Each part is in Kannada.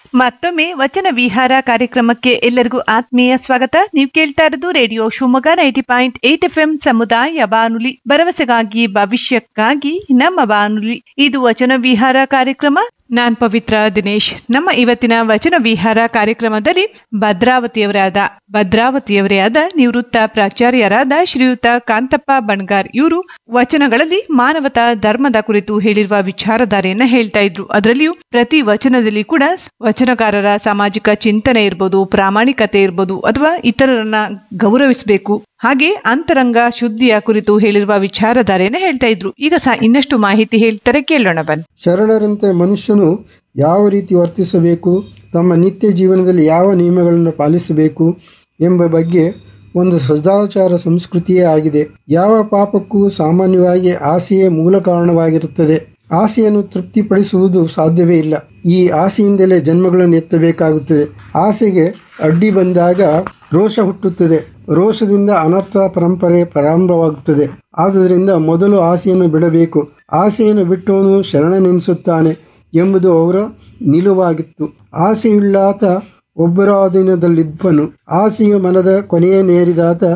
ಮತ್ತೊಮ್ಮೆ ವಚನ ವಿಹಾರ ಕಾರ್ಯಕ್ರಮಕ್ಕೆ ಎಲ್ಲರಿಗೂ ಆತ್ಮೀಯ ಸ್ವಾಗತ ನೀವು ಕೇಳ್ತಾ ಇರೋದು radio Shivamogga ninety point eight F M ಸಮುದಾಯ ಬಾನುಲಿ ಭರವಸೆಗಾಗಿ ಭವಿಷ್ಯಕ್ಕಾಗಿ ನಮ್ಮ ಬಾನುಲಿ ಇದು ವಚನ ವಿಹಾರ ಕಾರ್ಯಕ್ರಮ ನಾನ್ ಪವಿತ್ರ ದಿನೇಶ್ ನಮ್ಮ ಇವತ್ತಿನ ವಚನ ವಿಹಾರ ಕಾರ್ಯಕ್ರಮದಲ್ಲಿ ಭದ್ರಾವತಿಯವರಾದ ಭದ್ರಾವತಿಯವರೇ ಆದ ನಿವೃತ್ತ ಪ್ರಾಚಾರ್ಯರಾದ ಶ್ರೀಯುತ ಕಾಂತಪ್ಪ ಬಣ್ಗಾರ್ ಇವರು ವಚನಗಳಲ್ಲಿ ಮಾನವತಾ ಧರ್ಮದ ಕುರಿತು ಹೇಳಿರುವ ವಿಚಾರಧಾರೆಯನ್ನ ಹೇಳ್ತಾ ಇದ್ರು ಅದರಲ್ಲಿಯೂ ಪ್ರತಿ ವಚನದಲ್ಲಿ ಕೂಡ ವಚನಕಾರರ ಸಾಮಾಜಿಕ ಚಿಂತನೆ ಇರ್ಬೋದು ಪ್ರಾಮಾಣಿಕತೆ ಇರ್ಬೋದು ಅಥವಾ ಇತರರನ್ನ ಗೌರವಿಸಬೇಕು ಹಾಗೆ ಅಂತರಂಗ ಶುದ್ಧಿಯ ಕುರಿತು ಹೇಳಿರುವ ವಿಚಾರಧಾರೆಯನ್ನ ಹೇಳ್ತಾ ಇದ್ರು ಈಗ ಸಹ ಇನ್ನಷ್ಟು ಮಾಹಿತಿ ಹೇಳ್ತಾರೆ ಕೇಳೋಣ ಬನ್ನಿ ಶರಣರಂತೆ ಮನುಷ್ಯನು ಯಾವ ರೀತಿ ವರ್ತಿಸಬೇಕು ತಮ್ಮ ನಿತ್ಯ ಜೀವನದಲ್ಲಿ ಯಾವ ನಿಯಮಗಳನ್ನು ಪಾಲಿಸಬೇಕು ಎಂಬ ಬಗ್ಗೆ ಒಂದು ಸದಾಚಾರ ಸಂಸ್ಕೃತಿಯೇ ಆಗಿದೆ ಯಾವ ಪಾಪಕ್ಕೂ ಸಾಮಾನ್ಯವಾಗಿ ಆಸೆಯೇ ಮೂಲ ಕಾರಣವಾಗಿರುತ್ತದೆ ಆಸೆಯನ್ನು ತೃಪ್ತಿಪಡಿಸುವುದು ಸಾಧ್ಯವೇ ಇಲ್ಲ ಈ ಆಸೆಯಿಂದಲೇ ಜನ್ಮಗಳನ್ನು ಎತ್ತಬೇಕಾಗುತ್ತದೆ ಆಸೆಗೆ ಅಡ್ಡಿ ಬಂದಾಗ ರೋಷ ಹುಟ್ಟುತ್ತದೆ ರೋಷದಿಂದ ಅನರ್ಥ ಪರಂಪರೆ ಪ್ರಾರಂಭವಾಗುತ್ತದೆ ಆದುದರಿಂದ ಮೊದಲು ಆಸೆಯನ್ನು ಬಿಡಬೇಕು ಆಸೆಯನ್ನು ಬಿಟ್ಟವನು ಶರಣನೆನಿಸುತ್ತಾನೆ ಎಂಬುದು ಅವರ ನಿಲುವಾಗಿತ್ತು ಆಸೆಯುಳ್ಳಾತ ಒಬ್ಬರಾಧೀನದಲ್ಲಿಬ್ಬನು ಆಸೆಯು ಮನದ ಕೊನೆಯ ನೇರಿದಾತ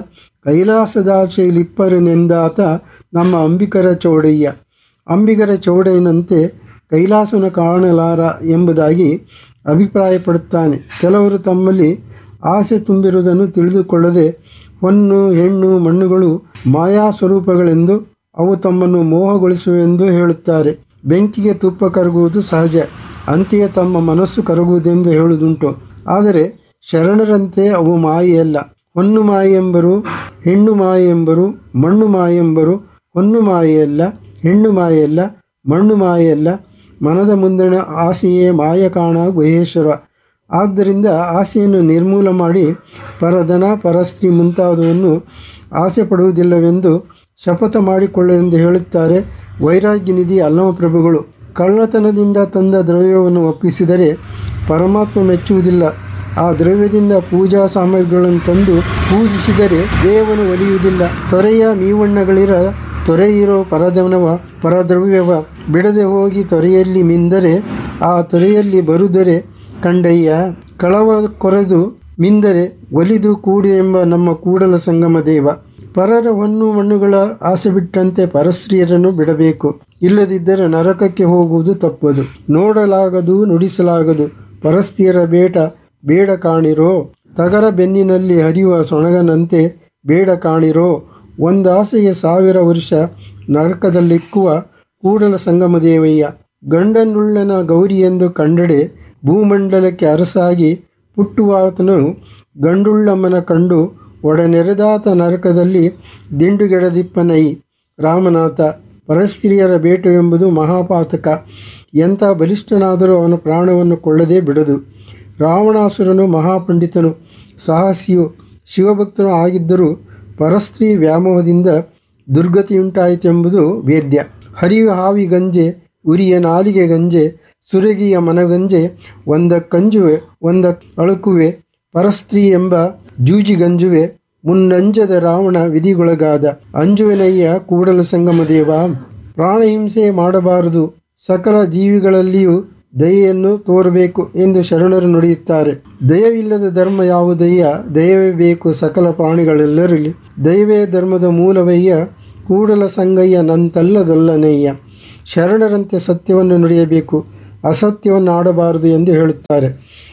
ಕೈಲಾಸದಾಚೆಯಲ್ಲಿಪ್ಪರನೆಂದಾತ ನಮ್ಮ ಅಂಬಿಕರ ಚೌಡಯ್ಯ ಅಂಬಿಗರ ಚೌಡಯ್ಯನಂತೆ ಕೈಲಾಸನ ಕಾಣಲಾರ ಎಂಬುದಾಗಿ ಅಭಿಪ್ರಾಯಪಡುತ್ತಾನೆ ಕೆಲವರು ತಮ್ಮಲ್ಲಿ ಆಸೆ ತುಂಬಿರುವುದನ್ನು ತಿಳಿದುಕೊಳ್ಳದೆ ಹೊನ್ನು ಹೆಣ್ಣು ಮಣ್ಣುಗಳು ಮಾಯಾ ಸ್ವರೂಪಗಳೆಂದು ಅವು ತಮ್ಮನ್ನು ಮೋಹಗೊಳಿಸುವೆಂದು ಹೇಳುತ್ತಾರೆ ಬೆಂಕಿಗೆ ತುಪ್ಪ ಕರಗುವುದು ಸಹಜ ಅಂತೆಯೇ ತಮ್ಮ ಮನಸ್ಸು ಕರಗುವುದೆಂದು ಹೇಳುವುದುಂಟು ಆದರೆ ಶರಣರಂತೆ ಅವು ಮಾಯೆಯಲ್ಲ ಹೊನ್ನು ಮಾಯೆಂಬರು ಹೆಣ್ಣು ಮಾಯೆಂಬರು ಮಣ್ಣು ಮಾಯೆಂಬರು ಹೊನ್ನು ಮಾಯೆಯಲ್ಲ ಹೆಣ್ಣು ಮಾಯೆಯಲ್ಲ ಮಣ್ಣು ಮಾಯೆಯಲ್ಲ ಮನದ ಮುಂದಣ ಆಸೆಯೇ ಮಾಯ ಕಾಣ ಗುಹೇಶ್ವರ ಆದ್ದರಿಂದ ಆಸೆಯನ್ನು ನಿರ್ಮೂಲ ಮಾಡಿ ಪರಧನ ಪರಸ್ತ್ರೀ ಮುಂತಾದವನ್ನು ಆಸೆ ಪಡುವುದಿಲ್ಲವೆಂದು ಶಪಥ ಮಾಡಿಕೊಳ್ಳೆಂದು ಹೇಳುತ್ತಾರೆ ವೈರಾಗ್ಯ ನಿಧಿ ಅಲ್ಲಮ ಪ್ರಭುಗಳು ಕಳ್ಳತನದಿಂದ ತಂದ ದ್ರವ್ಯವನ್ನು ಒಪ್ಪಿಸಿದರೆ ಪರಮಾತ್ಮ ಮೆಚ್ಚುವುದಿಲ್ಲ ಆ ದ್ರವ್ಯದಿಂದ ಪೂಜಾ ಸಾಮಗ್ರಿಗಳನ್ನು ತಂದು ಪೂಜಿಸಿದರೆ ದೇವನು ಒಲಿಯುವುದಿಲ್ಲ ತೊರೆಯ ಮೀವಣ್ಣಗಳಿರ ತೊರೆಯಿರೋ ಪರಧನವ ಪರದ್ರವ್ಯವ ಬಿಡದೆ ಹೋಗಿ ತೊರೆಯಲ್ಲಿ ಮಿಂದರೆ ಆ ತೊರೆಯಲ್ಲಿ ಬರುದರೆ ಕಂಡಯ್ಯ ಕಳವ ಕೊರೆದು ಮಿಂದರೆ ಒಲಿದು ಕೂಡಿ ಎಂಬ ನಮ್ಮ ಕೂಡಲ ಸಂಗಮ ದೇವ ಪರರ ಹೊನ್ನು ಮಣ್ಣುಗಳ ಆಸೆ ಬಿಟ್ಟಂತೆ ಪರಸ್ತ್ರೀಯರನ್ನು ಬಿಡಬೇಕು ಇಲ್ಲದಿದ್ದರೆ ನರಕಕ್ಕೆ ಹೋಗುವುದು ತಪ್ಪದು ನೋಡಲಾಗದು ನುಡಿಸಲಾಗದು ಪರಸ್ತ್ರೀಯರ ಬೇಟ ಬೇಡ ಕಾಣಿರೋ ತಗರ ಬೆನ್ನಿನಲ್ಲಿ ಹರಿಯುವ ಸೊಣಗನಂತೆ ಬೇಡ ಕಾಣಿರೋ ಒಂದಾಸೆಗೆ ಸಾವಿರ ವರ್ಷ ನರಕದಲ್ಲಿಕ್ಕುವ ಕೂಡಲ ಸಂಗಮ ದೇವಯ್ಯ ಗಂಡನುಳ್ಳನ ಗೌರಿಯೆಂದು ಕಂಡಡೆ ಭೂಮಂಡಲಕ್ಕೆ ಅರಸಾಗಿ ಪುಟ್ಟುವಾತನು ಗಂಡುಳ್ಳಮ್ಮನ ಕಂಡು ಒಡನೆರೆದಾತ ನರಕದಲ್ಲಿ ದಿಂಡುಗೆಡದಿಪ್ಪನೈ ರಾಮನಾಥ ಪರಸ್ತ್ರೀಯರ ಬೇಟು ಎಂಬುದು ಮಹಾಪಾತಕ ಎಂಥ ಬಲಿಷ್ಠನಾದರೂ ಅವನ ಪ್ರಾಣವನ್ನು ಕೊಳ್ಳದೇ ಬಿಡದು ರಾವಣಾಸುರನು ಮಹಾಪಂಡಿತನು ಸಾಹಸಿಯು ಶಿವಭಕ್ತನು ಆಗಿದ್ದರೂ ಪರಸ್ತ್ರೀ ವ್ಯಾಮೋಹದಿಂದ ದುರ್ಗತಿಯುಂಟಾಯಿತೆಂಬುದು ವೇದ್ಯ ಹರಿಯು ಹಾವಿ ಗಂಜೆ ಉರಿಯ ನಾಲಿಗೆ ಗಂಜೆ ಸುರಗಿಯ ಮನಗಂಜೆ ಒಂದ ಕಂಜುವೆ ಒಂದ ಅಳುಕುವೆ ಪರಸ್ತ್ರೀ ಎಂಬ ಜೂಜಿಗಂಜುವೆ ಮುನ್ನಂಜದ ರಾವಣ ವಿಧಿಗೊಳಗಾದ ಅಂಜುವೆನಯ್ಯ ಕೂಡಲ ಸಂಗಮ ದೇವ ಪ್ರಾಣಹಿಂಸೆ ಮಾಡಬಾರದು ಸಕಲ ಜೀವಿಗಳಲ್ಲಿಯೂ ದಯೆಯನ್ನು ತೋರಬೇಕು ಎಂದು ಶರಣರು ನುಡಿಯುತ್ತಾರೆ ದಯವಿಲ್ಲದ ಧರ್ಮ ಯಾವುದಯ್ಯ ದಯವೇ ಬೇಕು ಸಕಲ ಪ್ರಾಣಿಗಳೆಲ್ಲರಲ್ಲಿ ದಯವೇ ಧರ್ಮದ ಮೂಲವಯ್ಯ ಕೂಡಲ ಸಂಗಯ್ಯ ನಂತಲ್ಲದಲ್ಲನಯ್ಯ ಶರಣರಂತೆ ಸತ್ಯವನ್ನು ನುಡಿಯಬೇಕು ಅಸತ್ಯವನ್ನು ಆಡಬಾರದು ಎಂದು ಹೇಳುತ್ತಾರೆ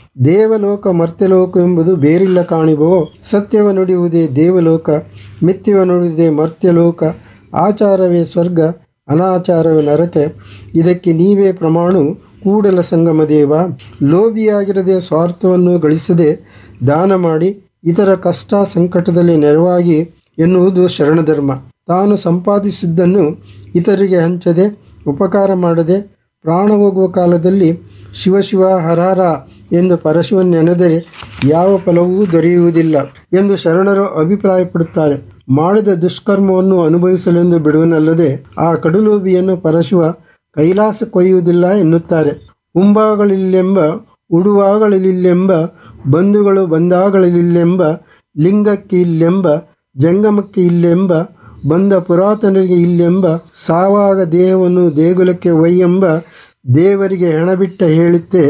ದೇವಲೋಕ ಮರ್ತ್ಯಲೋಕ ಎಂಬುದು ಬೇರಿಲ್ಲ ಕಾಣಿಬೋ ಸತ್ಯವ ನುಡಿಯುವುದೇ ದೇವಲೋಕ ಮಿಥ್ಯವ ನುಡಿಯುವುದೇ ಮರ್ತ್ಯಲೋಕ ಆಚಾರವೇ ಸ್ವರ್ಗ ಅನಾಚಾರವೇ ನರಕೆ ಇದಕ್ಕೆ ನೀವೇ ಪ್ರಮಾಣು ಕೂಡಲ ಸಂಗಮ ದೇವ ಲೋಭಿಯಾಗಿರದೆ ಸ್ವಾರ್ಥವನ್ನು ಗಳಿಸದೆ ದಾನ ಮಾಡಿ ಇತರ ಕಷ್ಟ ಸಂಕಟದಲ್ಲಿ ನೆರವಾಗಿ ಎನ್ನುವುದು ಶರಣಧರ್ಮ ತಾನು ಸಂಪಾದಿಸಿದ್ದನ್ನು ಇತರಿಗೆ ಹಂಚದೆ ಉಪಕಾರ ಮಾಡದೆ ಪ್ರಾಣ ಹೋಗುವ ಕಾಲದಲ್ಲಿ ಶಿವ ಶಿವ ಹರಹರ ಎಂದು ಪರಶುವನ್ನೆನೆದರೆ ಯಾವ ಫಲವೂ ದೊರೆಯುವುದಿಲ್ಲ ಎಂದು ಶರಣರು ಅಭಿಪ್ರಾಯಪಡುತ್ತಾರೆ ಮಾಡಿದ ದುಷ್ಕರ್ಮವನ್ನು ಅನುಭವಿಸಲೆಂದು ಬಿಡುವನಲ್ಲದೆ ಆ ಕಡುಲೋಬಿಯನ್ನು ಪರಶುವ ಕೈಲಾಸ ಕೊಯ್ಯುವುದಿಲ್ಲ ಎನ್ನುತ್ತಾರೆ ಉಂಬಾಗಳಿಲ್ಲೆಂಬ ಉಡುವಾಗಳಿಲ್ಲೆಂಬ ಬಂಧುಗಳು ಬಂದಾಗಳಿಲ್ಲೆಂಬ ಲಿಂಗಕ್ಕೆ ಇಲ್ಲೆಂಬ ಜಂಗಮಕ್ಕೆ ಇಲ್ಲೆಂಬ ಬಂದ ಪುರಾತನರಿಗೆ ಇಲ್ಲೆಂಬ ಸಾವಾಗ ದೇಹವನ್ನು ದೇಗುಲಕ್ಕೆ ಒಯ್ಯೆಂಬ ದೇವರಿಗೆ ಹೆಣಬಿಟ್ಟ ಹೇಳಿತ್ತೆ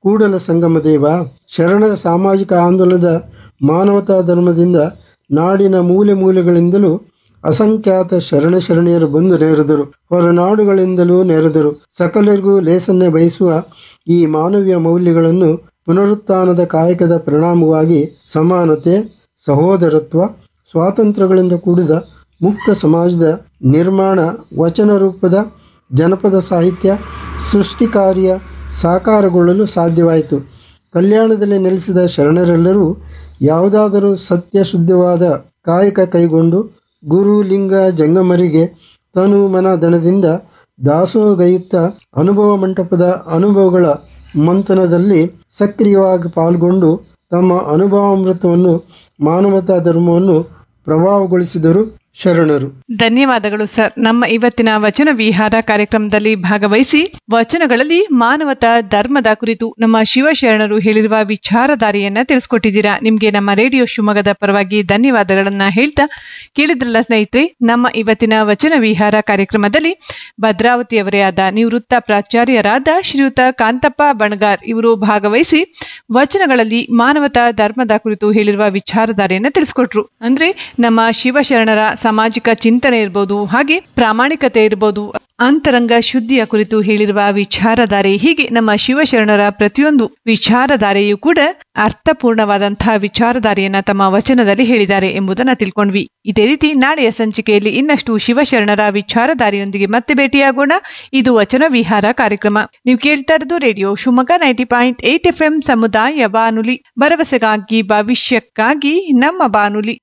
ಕೂಡಲ ಸಂಗಮ ದೇವ ಶರಣರ ಸಾಮಾಜಿಕ ಆಂದೋಲನದ ಮಾನವತಾ ಧರ್ಮದಿಂದ ನಾಡಿನ ಮೂಲೆ ಮೂಲೆಗಳಿಂದಲೂ ಅಸಂಖ್ಯಾತ ಶರಣ ಶರಣೆಯರು ಬಂದು ನೆರೆದರು ಹೊರನಾಡುಗಳಿಂದಲೂ ನೆರೆದರು ಸಕಲರಿಗೂ ಲೇಸನ್ನೇ ಬಯಸುವ ಈ ಮಾನವೀಯ ಮೌಲ್ಯಗಳನ್ನು ಪುನರುತ್ಥಾನದ ಕಾಯಕದ ಪರಿಣಾಮವಾಗಿ ಸಮಾನತೆ ಸಹೋದರತ್ವ ಸ್ವಾತಂತ್ರ್ಯಗಳಿಂದ ಕೂಡಿದ ಮುಕ್ತ ಸಮಾಜದ ನಿರ್ಮಾಣ ವಚನ ರೂಪದ ಜನಪದ ಸಾಹಿತ್ಯ ಸೃಷ್ಟಿ ಕಾರ್ಯ ಸಾಕಾರಗೊಳ್ಳಲು ಸಾಧ್ಯವಾಯಿತು ಕಲ್ಯಾಣದಲ್ಲಿ ನೆಲೆಸಿದ ಶರಣರೆಲ್ಲರೂ ಯಾವುದಾದರೂ ಸತ್ಯ ಶುದ್ಧವಾದ ಕಾಯಕ ಕೈಗೊಂಡು ಗುರು ಲಿಂಗ ಜಂಗಮರಿಗೆ ತನು ಮನ ದಣದಿಂದ ದಾಸೋಹಗೈಯುತ್ತ ಅನುಭವ ಮಂಟಪದ ಅನುಭವಗಳ ಮಂಥನದಲ್ಲಿ ಸಕ್ರಿಯವಾಗಿ ಪಾಲ್ಗೊಂಡು ತಮ್ಮ ಅನುಭವಾಮೃತವನ್ನು ಮಾನವತಾ ಧರ್ಮವನ್ನು ಪ್ರಭಾವಗೊಳಿಸಿದರು ಶರಣರು ಧನ್ಯವಾದಗಳು ಸರ್ ನಮ್ಮ ಇವತ್ತಿನ ವಚನ ವಿಹಾರ ಕಾರ್ಯಕ್ರಮದಲ್ಲಿ ಭಾಗವಹಿಸಿ ವಚನಗಳಲ್ಲಿ ಮಾನವತಾ ಧರ್ಮದ ಕುರಿತು ನಮ್ಮ ಶಿವಶರಣರು ಹೇಳಿರುವ ವಿಚಾರಧಾರೆಯನ್ನ ತಿಳಿಸ್ಕೊಟ್ಟಿದ್ದೀರಾ ನಿಮ್ಗೆ ನಮ್ಮ ರೇಡಿಯೋ ಶಿವಮೊಗ್ಗದ ಪರವಾಗಿ ಧನ್ಯವಾದಗಳನ್ನ ಹೇಳ್ತಾ ಕೇಳಿದ್ರಲ್ಲ ಸ್ನೇಹಿತರೆ ನಮ್ಮ ಇವತ್ತಿನ ವಚನ ವಿಹಾರ ಕಾರ್ಯಕ್ರಮದಲ್ಲಿ ಭದ್ರಾವತಿಯವರೇ ಆದ ನಿವೃತ್ತ ಪ್ರಾಚಾರ್ಯರಾದ ಶ್ರೀಯುತ ಕಾಂತಪ್ಪ ಬಣಗಾರ್ ಇವರು ಭಾಗವಹಿಸಿ ವಚನಗಳಲ್ಲಿ ಮಾನವತಾ ಧರ್ಮದ ಕುರಿತು ಹೇಳಿರುವ ವಿಚಾರಧಾರೆಯನ್ನ ತಿಳಿಸ್ಕೊಟ್ರು ಅಂದ್ರೆ ನಮ್ಮ ಶಿವಶರಣರ ಸಾಮಾಜಿಕ ಚಿಂತನೆ ಇರ್ಬೋದು ಹಾಗೆ ಪ್ರಾಮಾಣಿಕತೆ ಇರ್ಬೋದು ಅಂತರಂಗ ಶುದ್ಧಿಯ ಕುರಿತು ಹೇಳಿರುವ ವಿಚಾರಧಾರೆ ಹೀಗೆ ನಮ್ಮ ಶಿವಶರಣರ ಪ್ರತಿಯೊಂದು ವಿಚಾರಧಾರೆಯೂ ಕೂಡ ಅರ್ಥಪೂರ್ಣವಾದಂತಹ ವಿಚಾರಧಾರೆಯನ್ನ ತಮ್ಮ ವಚನದಲ್ಲಿ ಹೇಳಿದ್ದಾರೆ ಎಂಬುದನ್ನ ತಿಳ್ಕೊಂಡ್ವಿ ಇದೇ ರೀತಿ ನಾಳೆಯ ಸಂಚಿಕೆಯಲ್ಲಿ ಇನ್ನಷ್ಟು ಶಿವಶರಣರ ವಿಚಾರಧಾರೆಯೊಂದಿಗೆ ಮತ್ತೆ ಭೇಟಿಯಾಗೋಣ ಇದು ವಚನ ವಿಹಾರ ಕಾರ್ಯಕ್ರಮ ನೀವು ಕೇಳ್ತಾ ಇರೋದು radio Shivamogga ninety point eight F M ಸಮುದಾಯ ಬಾನುಲಿ ಭರವಸೆಗಾಗಿ ಭವಿಷ್ಯಕ್ಕಾಗಿ ನಮ್ಮ ಬಾನುಲಿ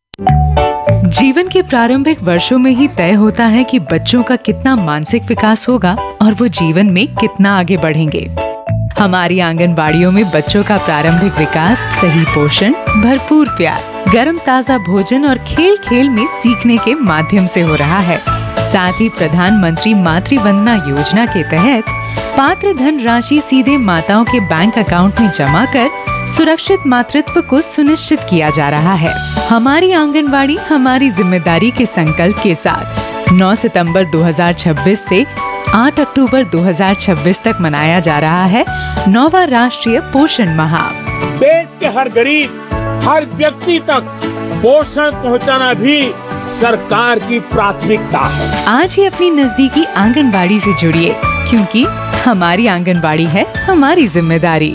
जीवन के प्रारंभिक वर्षों में ही तय होता है कि बच्चों का कितना मानसिक विकास होगा और वो जीवन में कितना आगे बढ़ेंगे हमारी आंगनबाड़ियों में बच्चों का प्रारंभिक विकास सही पोषण भरपूर प्यार गर्म ताजा भोजन और खेल खेल में सीखने के माध्यम से हो रहा है साथ ही प्रधानमंत्री मातृ वंदना योजना के तहत पात्र धन राशि सीधे माताओं के बैंक अकाउंट में जमा कर सुरक्षित मातृत्व को सुनिश्चित किया जा रहा है हमारी आंगनवाड़ी हमारी जिम्मेदारी के संकल्प के साथ 9 सितंबर 2026 से 8 अक्टूबर 2026 तक मनाया जा रहा है नौवा राष्ट्रीय पोषण माह देश के हर गरीब हर व्यक्ति तक पोषण पहुंचाना भी सरकार की प्राथमिकता है आज ही अपनी नजदीकी आंगनबाड़ी से जुड़िए क्योंकि हमारी आंगनबाड़ी है हमारी जिम्मेदारी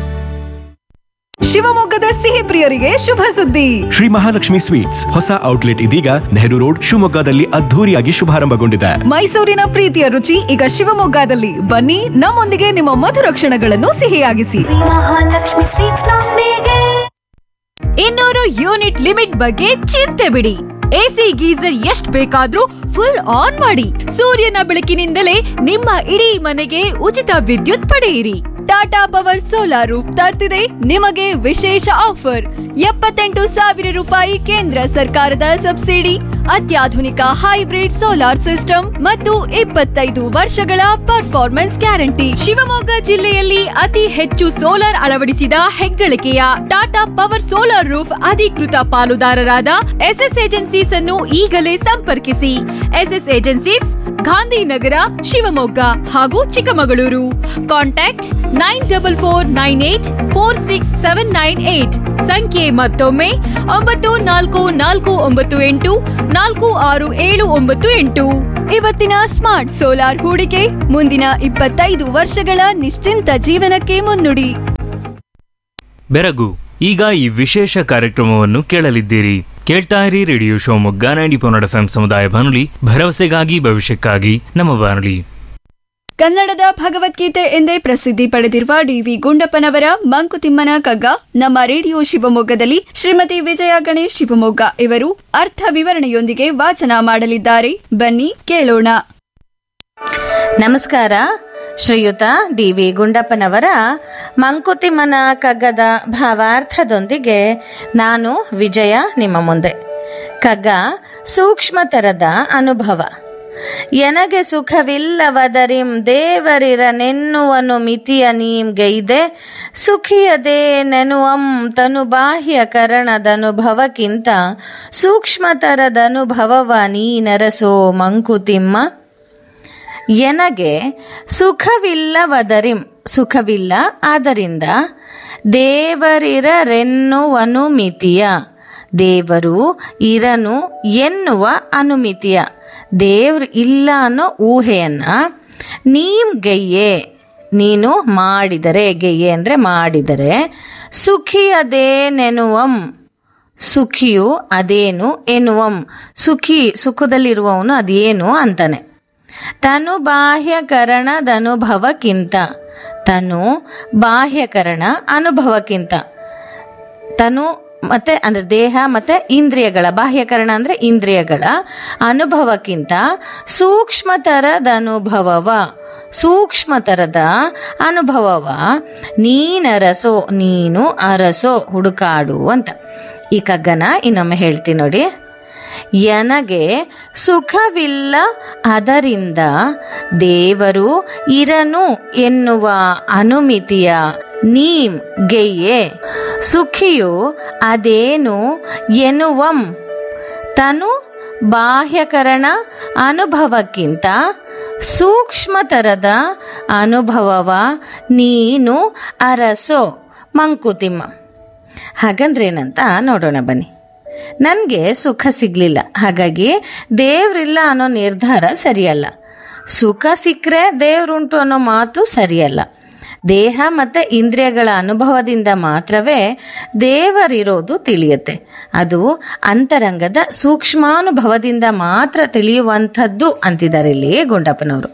ಶಿವಮೊಗ್ಗದ ಸಿಹಿ ಪ್ರಿಯರಿಗೆ ಶುಭ ಸುದ್ದಿ ಶ್ರೀ ಮಹಾಲಕ್ಷ್ಮಿ ಸ್ವೀಟ್ಸ್ ಹೊಸ ಔಟ್ಲೆಟ್ ಇದೀಗ ನೆಹರು ರೋಡ್ ಶಿವಮೊಗ್ಗದಲ್ಲಿ ಅದ್ಧೂರಿಯಾಗಿ ಶುಭಾರಂಭಗೊಂಡಿದೆ ಮೈಸೂರಿನ ಪ್ರೀತಿಯ ರುಚಿ ಈಗ ಶಿವಮೊಗ್ಗದಲ್ಲಿ ಬನ್ನಿ ನಮ್ಮೊಂದಿಗೆ ನಿಮ್ಮ ಮಧುರ ಕ್ಷಣಗಳನ್ನು ಸಿಹಿಯಾಗಿಸಿ ಮಹಾಲಕ್ಷ್ಮಿ ಸ್ವೀಟ್ಸ್ ನೊಂದಿಗೆ ಇನ್ನೂರು ಯೂನಿಟ್ ಲಿಮಿಟ್ ಬಗ್ಗೆ ಚಿಂತೆ ಬಿಡಿ ಎಸಿ ಗೀಸರ್ ಎಷ್ಟ್ ಬೇಕಾದ್ರೂ ಫುಲ್ ಆನ್ ಮಾಡಿ ಸೂರ್ಯನ ಬೆಳಕಿನಿಂದಲೇ ನಿಮ್ಮ ಇಡೀ ಮನೆಗೆ ಉಚಿತ ವಿದ್ಯುತ್ ಪಡೆಯಿರಿ ಟಾಟಾ ಪವರ್ ಸೋಲಾರ್ ರೂಫ್ ತರ್ತಿದೆ ನಿಮಗೆ ವಿಶೇಷ ಆಫರ್ ಎಪ್ಪತ್ತೆಂಟು ಸಾವಿರ ರೂಪಾಯಿ ಕೇಂದ್ರ ಸರ್ಕಾರದ ಸಬ್ಸಿಡಿ ಅತ್ಯಾಧುನಿಕ ಹೈಬ್ರಿಡ್ ಸೋಲಾರ್ ಸಿಸ್ಟಮ್ ಮತ್ತು ಇಪ್ಪತ್ತೈದು ವರ್ಷಗಳ ಪರ್ಫಾರ್ಮೆನ್ಸ್ ಗ್ಯಾರಂಟಿ ಶಿವಮೊಗ್ಗ ಜಿಲ್ಲೆಯಲ್ಲಿ ಅತಿ ಹೆಚ್ಚು ಸೋಲಾರ್ ಅಳವಡಿಸಿದ ಹೆಗ್ಗಳಿಕೆಯ ಟಾಟಾ ಪವರ್ ಸೋಲಾರ್ ರೂಫ್ ಅಧಿಕೃತ ಪಾಲುದಾರರಾದ ಎಸ್ಎಸ್ ಏಜೆನ್ಸೀಸ್ ಅನ್ನು ಈಗಲೇ ಸಂಪರ್ಕಿಸಿ ಎಸ್ಎಸ್ ಏಜೆನ್ಸೀಸ್ ಗಾಂಧಿನಗರ ಶಿವಮೊಗ್ಗ ಹಾಗೂ Chikkamagaluru contact nine double four nine eight four six seven nine eight ಸಂಖ್ಯೆ ಮತ್ತೊಮ್ಮೆ ಒಂಬತ್ತು ನಾಲ್ಕು ನಾಲ್ಕು ಒಂಬತ್ತು ಎಂಟು ನಾಲ್ಕು ಆರು ಏಳು ಒಂಬತ್ತು ಎಂಟು ಇವತ್ತಿನ ಸ್ಮಾರ್ಟ್ ಸೋಲಾರ್ ಹೂಡಿಕೆ ಮುಂದಿನ ಇಪ್ಪತ್ತೈದು ವರ್ಷಗಳ ನಿಶ್ಚಿಂತ ಜೀವನಕ್ಕೆ ಮುನ್ನುಡಿ ಬೆರಗು ಈಗ ಈ ವಿಶೇಷ ಕಾರ್ಯಕ್ರಮವನ್ನು ಕೇಳಲಿದ್ದೀರಿ ಕೇಳ್ತಾ ಇರಿ ರೇಡಿಯೋ ಶಿವಮೊಗ್ಗ ನೈಂಟಿ ಪೊನ್ನಡ ಎಫ್ ಸಮುದಾಯ ಬಾನುಲಿ ಭರವಸೆಗಾಗಿ ಭವಿಷ್ಯಕ್ಕಾಗಿ ನಮ್ಮ ಬಾನುಲಿ ಕನ್ನಡದ ಭಗವದ್ಗೀತೆ ಎಂದೇ ಪ್ರಸಿದ್ಧಿ ಪಡೆದಿರುವ ಡಿವಿ ಗುಂಡಪ್ಪನವರ ಮಂಕುತಿಮ್ಮನ ಕಗ್ಗ ನಮ್ಮ ರೇಡಿಯೋ ಶಿವಮೊಗ್ಗದಲ್ಲಿ ಶ್ರೀಮತಿ ವಿಜಯ ಗಣೇಶ್ ಶಿವಮೊಗ್ಗ ಇವರು ಅರ್ಥ ವಿವರಣೆಯೊಂದಿಗೆ ವಾಚನ ಮಾಡಲಿದ್ದಾರೆ ಬನ್ನಿ ಕೇಳೋಣ ನಮಸ್ಕಾರ ಶ್ರೀಯುತ ಡಿ ವಿ ಗುಂಡಪ್ಪನವರ ಮಂಕುತಿಮ್ಮನ ಕಗ್ಗದ ಭಾವಾರ್ಥದೊಂದಿಗೆ ನಾನು ವಿಜಯ ನಿಮ್ಮ ಮುಂದೆ ಕಗ್ಗ ಸೂಕ್ಷ್ಮತರದ ಅನುಭವ ಎನಗೆ ಸುಖವಿಲ್ಲವದರಿಂ ದೇವರಿರನೆನ್ನುವನು ಮಿತಿಯ ನೀಂಗೈದೆ ಸುಖಿಯದೇ ನೆನುವಂ ತನು ಬಾಹ್ಯ ಕರಣದನುಭವಕ್ಕಿಂತ ಸೂಕ್ಷ್ಮತರದನುಭವವ ನೀ ನರಸೋ ಮಂಕುತಿಮ್ಮ ಎನಗೆ ಸುಖವಿಲ್ಲವದರಿಂ ಸುಖವಿಲ್ಲ ಆದ್ದರಿಂದ ದೇವರಿರರೆನ್ನುವನು ಮಿತಿಯ ದೇವರು ಇರನು ಎನ್ನುವ ಅನುಮಿತಿಯ ದೇವ್ರು ಇಲ್ಲ ಅನ್ನೋ ಊಹೆಯನ್ನ ನೀಮ್ ಗೈಯೆ ನೀನು ಮಾಡಿದರೆ ಗೆಯ್ಯೆ ಅಂದರೆ ಮಾಡಿದರೆ ಸುಖಿಯದೇನೆನುವಂ ಸುಖಿಯು ಅದೇನು ಎನ್ನುವಂ ಸುಖಿ ಸುಖದಲ್ಲಿರುವವನು ಅದೇನು ಅಂತಾನೆ ತನು ಬಾಹ್ಯಕರಣದನುಭವಕ್ಕಿಂತ ತನು ಬಾಹ್ಯಕರಣ ಅನುಭವಕ್ಕಿಂತ ತನು ಮತ್ತೆ ಅಂದ್ರೆ ದೇಹ ಮತ್ತೆ ಇಂದ್ರಿಯಗಳ ಬಾಹ್ಯಕರಣ ಅಂದ್ರೆ ಇಂದ್ರಿಯಗಳ ಅನುಭವಕ್ಕಿಂತ ಸೂಕ್ಷ್ಮತರದ ಅನುಭವವ ಸೂಕ್ಷ್ಮತರದ ಅನುಭವವ ನೀನರಸೋ ನೀನು ಅರಸೋ ಹುಡುಕಾಡು ಅಂತ ಈ ಕಗ್ಗನ ಇನ್ನೊಮ್ಮೆ ಹೇಳ್ತೀನಿ ನೋಡಿ ಎನಗೆ ಸುಖವಿಲ್ಲ ಅದರಿಂದ ದೇವರು ಇರನು ಎನ್ನುವ ಅನುಮಿತಿಯ ನೀಂ ಗೆಯ್ಯೆ ಸುಖಿಯು ಅದೇನು ಎನ್ನುವಂ ತನು ಬಾಹ್ಯಕರಣ ಅನುಭವಕ್ಕಿಂತ ಸೂಕ್ಷ್ಮತರದ ಅನುಭವವ ನೀನು ಅರಸೋ ಮಂಕುತಿಮ್ಮ ಹಾಗಂದ್ರೇನಂತ ನೋಡೋಣ ಬನ್ನಿ ನನಗೆ ಸುಖ ಸಿಗಲಿಲ್ಲ ಹಾಗಾಗಿ ದೇವ್ರಿಲ್ಲ ಅನ್ನೋ ನಿರ್ಧಾರ ಸರಿಯಲ್ಲ ಸುಖ ಸಿಕ್ಕರೆ ದೇವ್ರುಂಟು ಅನ್ನೋ ಮಾತು ಸರಿಯಲ್ಲ ದೇಹ ಮತ್ತು ಇಂದ್ರಿಯಗಳ ಅನುಭವದಿಂದ ಮಾತ್ರವೇ ದೇವರಿರೋದು ತಿಳಿಯುತ್ತೆ ಅದು ಅಂತರಂಗದ ಸೂಕ್ಷ್ಮಾನುಭವದಿಂದ ಮಾತ್ರ ತಿಳಿಯುವಂಥದ್ದು ಅಂತಿದ್ದಾರೆ ಇಲ್ಲಿ ಗುಂಡಪ್ಪನವರು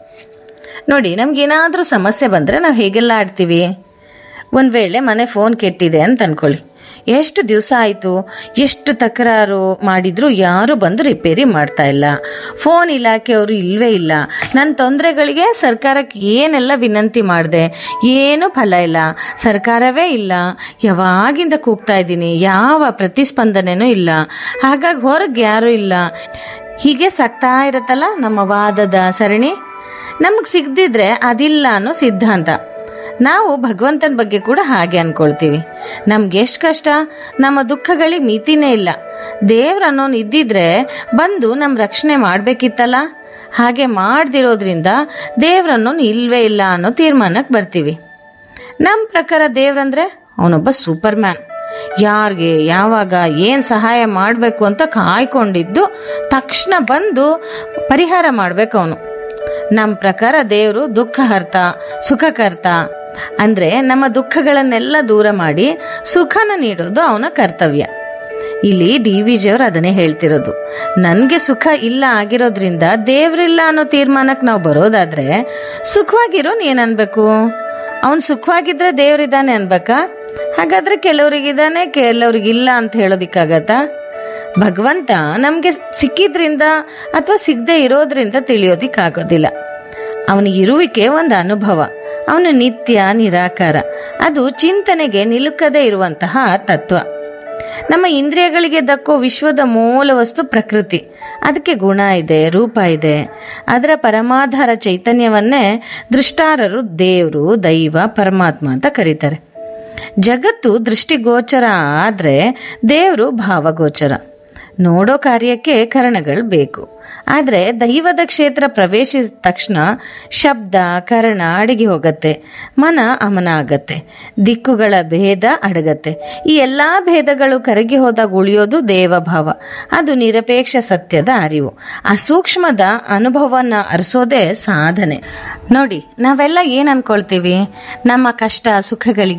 ನೋಡಿ ನಮ್ಗೇನಾದರೂ ಸಮಸ್ಯೆ ಬಂದರೆ ನಾವು ಹೇಗೆಲ್ಲ ಆಡ್ತೀವಿ ಒಂದು ವೇಳೆ ಮನೆ ಫೋನ್ ಕೆಟ್ಟಿದೆ ಅಂತ ಅನ್ಕೊಳ್ಳಿ ಎಷ್ಟು ದಿವಸ ಆಯಿತು ಎಷ್ಟು ತಕರಾರು ಮಾಡಿದ್ರು ಯಾರು ಬಂದು ರಿಪೇರಿ ಮಾಡ್ತಾ ಇಲ್ಲ ಫೋನ್ ಇಲಾಖೆಯವರು ಇಲ್ವೇ ಇಲ್ಲ ನನ್ನ ತೊಂದರೆಗಳಿಗೆ ಸರ್ಕಾರಕ್ಕೆ ಏನೆಲ್ಲ ವಿನಂತಿ ಮಾಡಿದೆ ಏನೂ ಫಲ ಇಲ್ಲ ಸರ್ಕಾರವೇ ಇಲ್ಲ ಯಾವಾಗಿಂದ ಕೂಗ್ತಾ ಇದ್ದೀನಿ ಯಾವ ಪ್ರತಿಸ್ಪಂದನೆನೂ ಇಲ್ಲ ಹಾಗಾಗಿ ಹೊರಗೆ ಯಾರೂ ಇಲ್ಲ ಹೀಗೆ ಸಾಕ್ತಾ ಇರುತ್ತಲ್ಲ ನಮ್ಮ ವಾದದ ಸರಣಿ ನಮಗೆ ಸಿಗದಿದ್ರೆ ಅದಿಲ್ಲ ಅನ್ನೋ ಸಿದ್ಧಾಂತ ನಾವು ಭಗವಂತನ ಬಗ್ಗೆ ಕೂಡ ಹಾಗೆ ಅನ್ಕೊಳ್ತೀವಿ ನಮ್ಗೆ ಎಷ್ಟು ಕಷ್ಟ ನಮ್ಮ ದುಃಖಗಳಿಗೆ ಮಿತಿನೇ ಇಲ್ಲ ದೇವ್ರ ಅನ್ನೋನು ಇದ್ದಿದ್ರೆ ಬಂದು ನಮ್ಮ ರಕ್ಷಣೆ ಮಾಡಬೇಕಿತ್ತಲ್ಲ ಹಾಗೆ ಮಾಡ್ದಿರೋದ್ರಿಂದ ದೇವ್ರನ್ನೋನು ಇಲ್ವೇ ಇಲ್ಲ ಅನ್ನೋ ತೀರ್ಮಾನಕ್ಕೆ ಬರ್ತೀವಿ ನಮ್ಮ ಪ್ರಕಾರ ದೇವ್ರಂದ್ರೆ ಅವನೊಬ್ಬ ಸೂಪರ್ ಮ್ಯಾನ್ ಯಾರಿಗೆ ಯಾವಾಗ ಏನು ಸಹಾಯ ಮಾಡಬೇಕು ಅಂತ ಕಾಯ್ಕೊಂಡಿದ್ದು ತಕ್ಷಣ ಬಂದು ಪರಿಹಾರ ಮಾಡ್ಬೇಕು ಅವನು ನಮ್ಮ ಪ್ರಕಾರ ದೇವರು ದುಃಖಹರ್ತ ಸುಖಕರ್ತ ಅಂದ್ರೆ ನಮ್ಮ ದುಃಖಗಳನ್ನೆಲ್ಲ ದೂರ ಮಾಡಿ ಸುಖನ ನೀಡೋದು ಅವನ ಕರ್ತವ್ಯ ಇಲ್ಲಿ ಡಿ ವಿ ಜಿಯವರು ಅದನ್ನೇ ಹೇಳ್ತಿರೋದು ನನಗೆ ಸುಖ ಇಲ್ಲ ಆಗಿರೋದ್ರಿಂದ ದೇವ್ರಿಲ್ಲ ಅನ್ನೋ ತೀರ್ಮಾನಕ್ಕೆ ನಾವು ಬರೋದಾದ್ರೆ ಸುಖವಾಗಿರೋನ್ ಏನ್ ಅನ್ಬೇಕು ಅವನ್ ಸುಖವಾಗಿದ್ರೆ ದೇವ್ರಿದ್ದಾನೆ ಅನ್ಬೇಕಾ ಹಾಗಾದ್ರೆ ಕೆಲವ್ರಿಗಿದ್ದಾನೆ ಕೆಲವ್ರಿಗಿಲ್ಲ ಅಂತ ಹೇಳೋದಿಕ್ಕಾಗತ್ತಾ ಭಗವಂತ ನಮಗೆ ಸಿಕ್ಕಿದ್ರಿಂದ ಅಥವಾ ಸಿಗದೆ ಇರೋದ್ರಿಂದ ತಿಳಿಯೋದಿಕ್ಕಾಗೋದಿಲ್ಲ ಅವನ ಇರುವಿಕೆ ಒಂದು ಅನುಭವ ಅವನು ನಿತ್ಯ ನಿರಾಕಾರ ಅದು ಚಿಂತನೆಗೆ ನಿಲುಕದೇ ಇರುವಂತಹ ತತ್ವ ನಮ್ಮ ಇಂದ್ರಿಯಗಳಿಗೆ ದಕ್ಕೋ ವಿಶ್ವದ ಮೂಲ ವಸ್ತು ಪ್ರಕೃತಿ ಅದಕ್ಕೆ ಗುಣ ಇದೆ ರೂಪ ಇದೆ ಅದರ ಪರಮಾಧಾರ ಚೈತನ್ಯವನ್ನೇ ದೃಷ್ಟಾರರು ದೇವರು ದೈವ ಪರಮಾತ್ಮ ಅಂತ ಕರೀತಾರೆ ಜಗತ್ತು ದೃಷ್ಟಿಗೋಚರ ಆದರೆ ದೇವರು ಭಾವಗೋಚರ ನೋಡೋ ಕಾರ್ಯಕ್ಕೆ ಕರಣಗಳು ಬೇಕು ಆದರೆ ದೈವದ ಕ್ಷೇತ್ರ ಪ್ರವೇಶಿಸಿದ ತಕ್ಷಣ ಶಬ್ದ ಕರ್ಣ ಅಡಗಿ ಹೋಗತ್ತೆ ಮನ ಅಮನ ಆಗತ್ತೆ ದಿಕ್ಕುಗಳ ಭೇದ ಅಡಗತ್ತೆ ಈ ಎಲ್ಲ ಭೇದಗಳು ಕರಗಿ ಹೋದಾಗ ಉಳಿಯೋದು ದೇವಭಾವ ಅದು ನಿರಪೇಕ್ಷ ಸತ್ಯದ ಅರಿವು ಆ ಸೂಕ್ಷ್ಮದ ಅನುಭವನ ಅರಿಸೋದೇ ಸಾಧನೆ ನೋಡಿ ನಾವೆಲ್ಲ ಏನ್ ಅನ್ಕೊಳ್ತೀವಿ ನಮ್ಮ ಕಷ್ಟ ಸುಖಗಳಿಗೆ